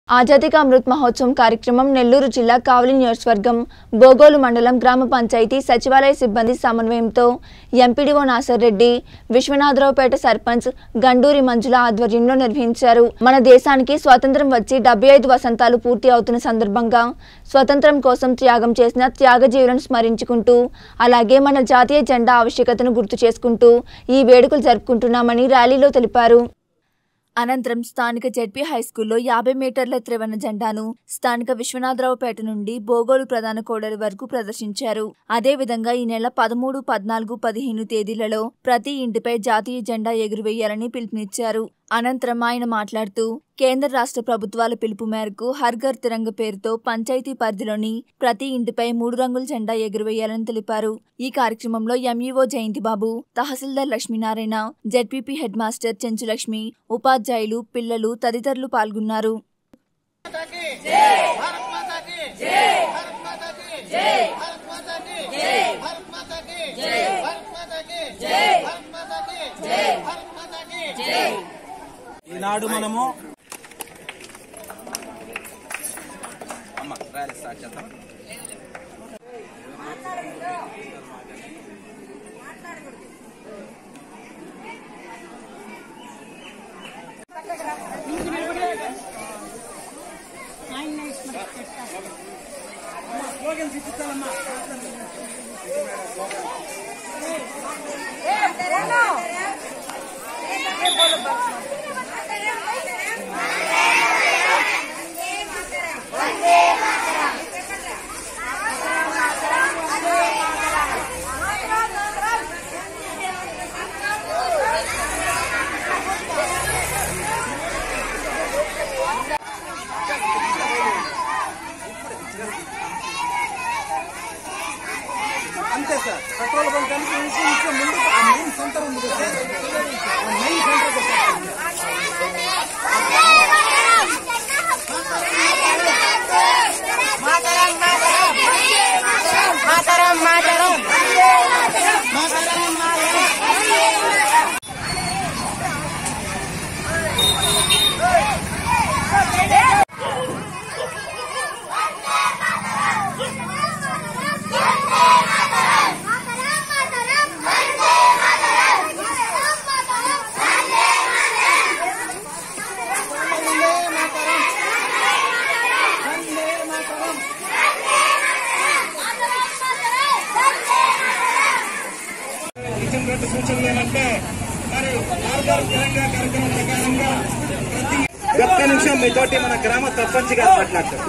ఆజాదీ కా అమృత్ మహోత్సవం కార్యక్రమం నెల్లూరు జిల్లా కావలి నియోజకవర్గం బోగోలు మండలం గ్రామ పంచాయతీ సచివాలయ సిబ్బంది సమన్వయంతో ఎంపీడీఓ నాసర్ రెడ్డి విశ్వనాథరావుపేట సర్పంచ్ గండూరి మంజుల ఆధ్వర్యంలో నిర్వహించారు మన దేశానికి స్వాతంత్రం వచ్చి డెబ్బై ఐదు వసంతాలు పూర్తి అవుతున్న సందర్భంగా స్వతంత్రం కోసం త్యాగం చేసిన త్యాగజీవులను స్మరించుకుంటూ అలాగే మన జాతీయ జెండా ఆవశ్యకతను గుర్తు చేసుకుంటూ ఈ వేడుకలు జరుపుకుంటున్నామని ర్యాలీలో తెలిపారు అనంతరం స్థానిక జెడ్పీ హైస్కూల్లో యాభై మీటర్ల త్రివర్ణ జెండాను స్థానిక విశ్వనాథరావుపేట నుండి బోగోలు ప్రధాన కోడలి వరకు ప్రదర్శించారు అదేవిధంగా ఈ నెల పదమూడు పద్నాలుగు పదిహేను తేదీలలో ప్రతి ఇంటిపై జాతీయ జెండా ఎగురవేయాలని పిలుపునిచ్చారు అనంతరం ఆయన మాట్లాడుతూ కేంద్ర రాష్ట్ర ప్రభుత్వాల పిలుపు మేరకు హర్ ఘర్ తిరంగ పేరుతో పంచాయతీ పరిధిలోని ప్రతి ఇంటిపై మూడు రంగుల జెండా ఎగురవేయాలని తెలిపారు ఈ కార్యక్రమంలో MEO Jayanthi Babu tahsildar Lakshminarayana ZPP head master Chenchulakshmi ఉపాధ్యాయులు పిల్లలు తదితరులు పాల్గొన్నారు भारत माता की जय भारत माता की जय भारत माता की जय भारत माता की जय भारत माता की जय भारत माता की जय भारत माता की जय ఈనాడు మనము అమ్మ ర్యాలీ స్టార్ట్ చేద్దాం అంతే సార్ పెట్రోల్ బంక్ అంటే ఇంకో ఇంకో ముందు ఆ మెయిన్ సెంటర్ ఉంది కదా సార్ ఆ మెయిన్ సెంటర్ మాతరం మాతరం ఇచ్చినటువంటి సూచనలు ఏమంటే మరి ఆర్గార్ తెలంగాణ కార్యక్రమం ప్రకారంగా ప్రతి ఒక్క నిమిషం మీతోటి మన గ్రామ సర్పంచ్ గారు మాట్లాడతారు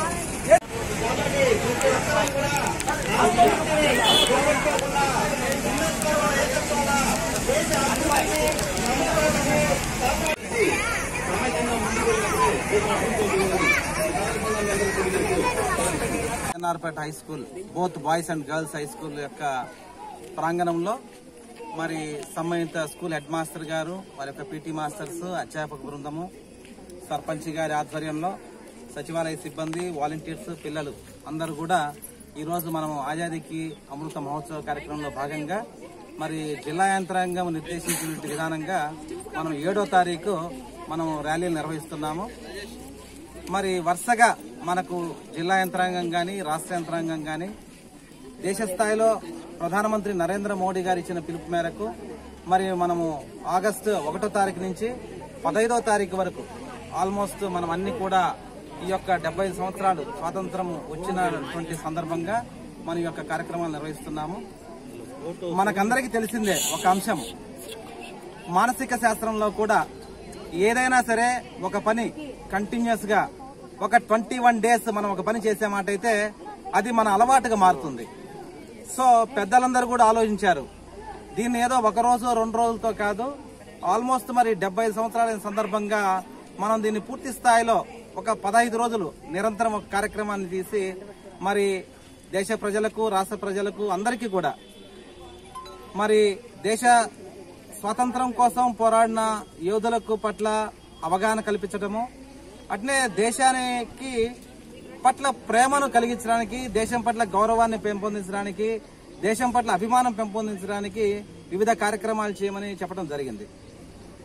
NRPeta high school both boys and girls high school యొక్క ప్రాంగణంలో మరి సంబంధిత స్కూల్ హెడ్ మాస్టర్ గారు వారి యొక్క పీటీ మాస్టర్స్ అధ్యాపక బృందము సర్పంచ్ గారి ఆధ్వర్యంలో సచివాలయ సిబ్బంది వాలంటీర్స్ పిల్లలు అందరూ కూడా ఈ రోజు మనం ఆజాదీకి అమృత మహోత్సవ కార్యక్రమంలో భాగంగా మరి జిల్లా యంత్రాంగం నిర్దేశించిన విధానంగా మనం ఏడో తారీఖు మనం ర్యాలీలు నిర్వహిస్తున్నాము మరి వరుసగా మనకు జిల్లా యంత్రాంగం కానీ రాష్ట్ర యంత్రాంగం కానీ దేశ స్థాయిలో ప్రధానమంత్రి నరేంద్ర మోడీ గారు ఇచ్చిన పిలుపు మేరకు మరి మనము ఆగస్టు ఒకటో తారీఖు నుంచి పదహైదో తారీఖు వరకు ఆల్మోస్ట్ మనం అన్ని కూడా ఈ యొక్క డెబ్బై సంవత్సరాలు స్వాతంత్రం వచ్చినటువంటి సందర్భంగా మన ఈ యొక్క కార్యక్రమాలు నిర్వహిస్తున్నాము మనకందరికీ తెలిసిందే ఒక అంశం మానసిక శాస్త్రంలో కూడా ఏదైనా సరే ఒక పని కంటిన్యూస్ గా ఒక ట్వంటీ వన్ డేస్ మనం ఒక పని చేసే మాట అయితే అది మన అలవాటుగా మారుతుంది సో పెద్దలందరూ కూడా ఆలోచించారు దీన్ని ఏదో ఒక రోజు రెండు రోజులతో కాదు ఆల్మోస్ట్ మరి డెబ్బై సంవత్సరాల సందర్భంగా మనం దీన్ని పూర్తి స్థాయిలో ఒక పదహైదు రోజులు నిరంతరం ఒక కార్యక్రమాన్ని తీసి మరి దేశ ప్రజలకు రాష్ట్ర ప్రజలకు అందరికీ కూడా మరి దేశ స్వాతంత్రం కోసం పోరాడిన యోధులకు పట్ల అవగాహన కల్పించడము అట్నే దేశానికి పట్ల ప్రేమను కలిగించడానికి దేశం పట్ల గౌరవాన్ని పెంపొందించడానికి దేశం పట్ల అభిమానం పెంపొందించడానికి వివిధ కార్యక్రమాలు చేయమని చెప్పడం జరిగింది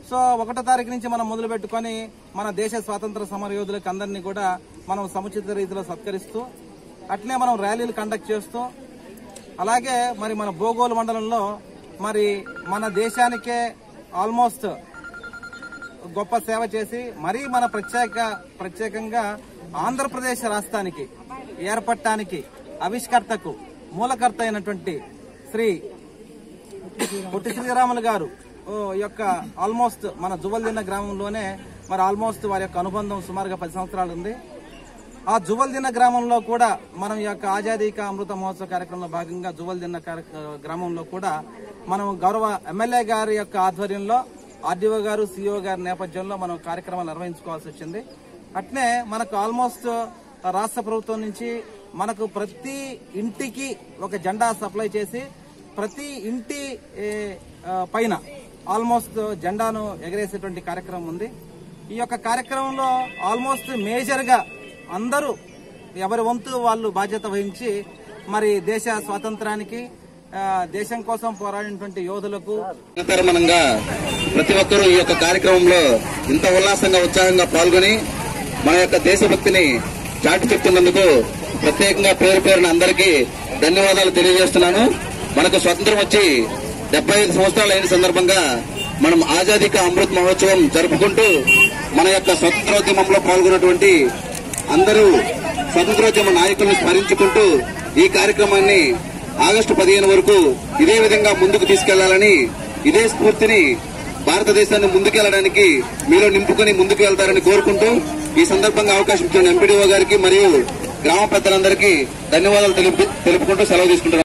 సో ఒకటో తారీఖు నుంచి మనం మొదలు పెట్టుకొని మన దేశ స్వాతంత్ర సమర యోధులకు అందరినీ కూడా మనం సముచిత రీతిలో సత్కరిస్తూ అట్లే మనం ర్యాలీలు కండక్ట్ చేస్తూ అలాగే మరి మన బోగోలు మండలంలో మరి మన దేశానికే ఆల్మోస్ట్ గొప్ప సేవ చేసి మరీ మన ప్రత్యేక ప్రత్యేకంగా ఆంధ్రప్రదేశ్ రాష్ట్రానికి ఏర్పడటానికి ఆవిష్కర్తకు మూలకర్త అయినటువంటి శ్రీ పొట్టి శ్రీరాములు గారు ఓ, యొక్క ఆల్మోస్ట్ మన జువల్దిన్న గ్రామంలోనే మరి ఆల్మోస్ట్ వారి యొక్క అనుబంధం సుమారుగా పది సంవత్సరాలు ఉంది ఆ జువల్దిన్న గ్రామంలో కూడా మనం ఈ యొక్క ఆజాదీ కా అమృత మహోత్సవ కార్యక్రమంలో భాగంగా జువల్దిన్న కార్య- గ్రామంలో కూడా మనం గౌరవ ఎమ్మెల్యే గారి యొక్క ఆధ్వర్యంలో ఆర్డీఓ గారు సిఇఓ గారి నేపథ్యంలో మనం కార్యక్రమాలు నిర్వహించుకోవాల్సి వచ్చింది అట్నే మనకు ఆల్మోస్ట్ రాష్ట్ర ప్రభుత్వం నుంచి మనకు ప్రతి ఇంటికి ఒక జెండా సప్లై చేసి ప్రతి ఇంటి ఏ, ఆ, పైన ఆల్మోస్ట్ జెండాను ఎగరేసేటువంటి కార్యక్రమం ఉంది ఈ యొక్క కార్యక్రమంలో ఆల్మోస్ట్ మేజర్ గా అందరూ ఎవరి వంతు వాళ్ళు బాధ్యత వహించి మరి దేశ స్వాతంత్రానికి ఆ, దేశం కోసం పోరాడినటువంటి యోధులకు తరమనంగా ప్రతి ఒక్కరూ ఈ యొక్క కార్యక్రమంలో ఇంత ఉల్లాసంగా ఉత్సాహంగా పాల్గొని మన యొక్క దేశభక్తిని చాటి చెప్తున్నందుకు ప్రత్యేకంగా పేరు పేరున అందరికీ ధన్యవాదాలు తెలియజేస్తున్నాను మనకు స్వతంత్రం వచ్చి డెబ్బై ఐదు సంవత్సరాలు అయిన సందర్భంగా మనం ఆజాదీ కా అమృత్ మహోత్సవం జరుపుకుంటూ మన యొక్క స్వతంత్రోద్యమంలో పాల్గొన్నటువంటి అందరూ స్వతంత్రోద్యమ నాయకులను స్మరించుకుంటూ ఈ కార్యక్రమాన్ని ఆగస్టు పదిహేను వరకు ఇదే విధంగా ముందుకు తీసుకెళ్లాలని ఇదే స్ఫూర్తిని భారతదేశాన్ని ముందుకెళ్లడానికి మీలో నింపుకొని ముందుకు వెళ్తారని కోరుకుంటూ ఈ సందర్భంగా అవకాశం ఇచ్చిన ఎంపీడీఓ గారికి మరియు గ్రామ పెద్దలందరికీ ధన్యవాదాలు తెలుపు- తెలుపుకుంటూ సెలవు తీసుకుంటున్నాను